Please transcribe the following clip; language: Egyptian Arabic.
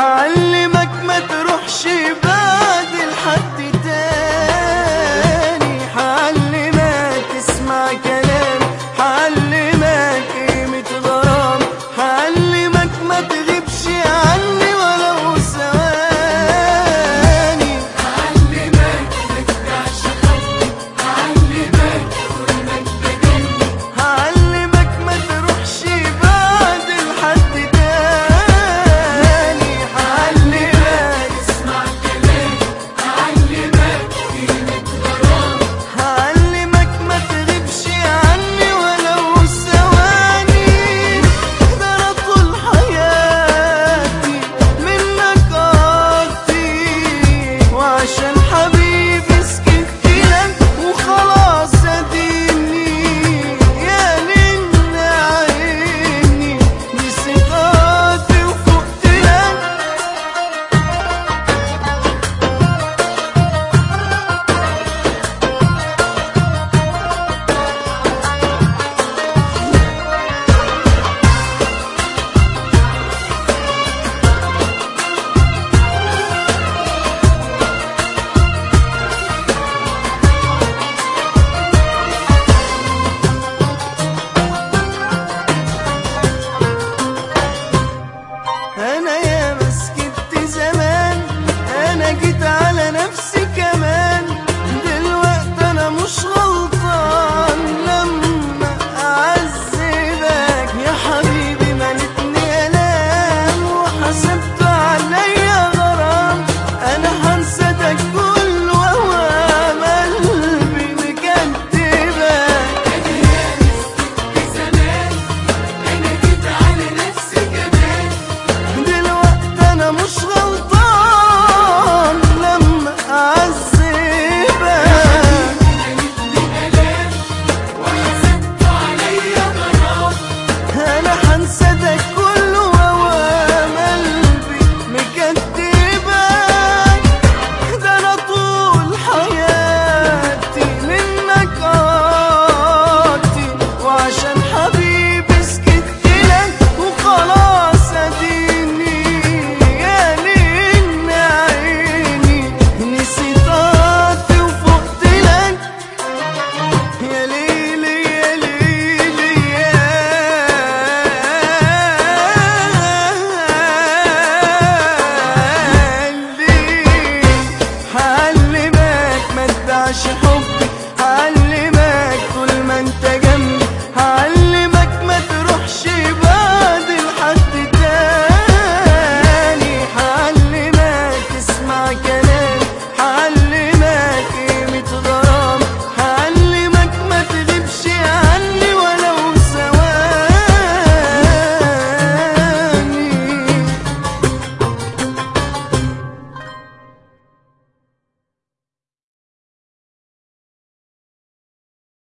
هعلمك ما تروحش بعد لحد تاني هعلمك تسمع كلام هعلمك قيمة غرام هعلمك ما تغيبش عني ولو ثواني هعلمك ما تروحش بعد لحد تاني هعلمك هعلمك ما تغيبش عني ولو ثواني ده انا طول حياتي منك قضي وعشان حبيبي سكت لك وخلاص اديني يا من عيني نسيت قضي وفقت لك انا يا مسكت زمان انا جيت على نفسي كمان دلوقتي انا مش غلطان لما اعذبك يا حبيبي ملتني الام وحسبت عليا غرام انا هنسى ده كله وهوام قلبي مكتبك دلوقتي انا مش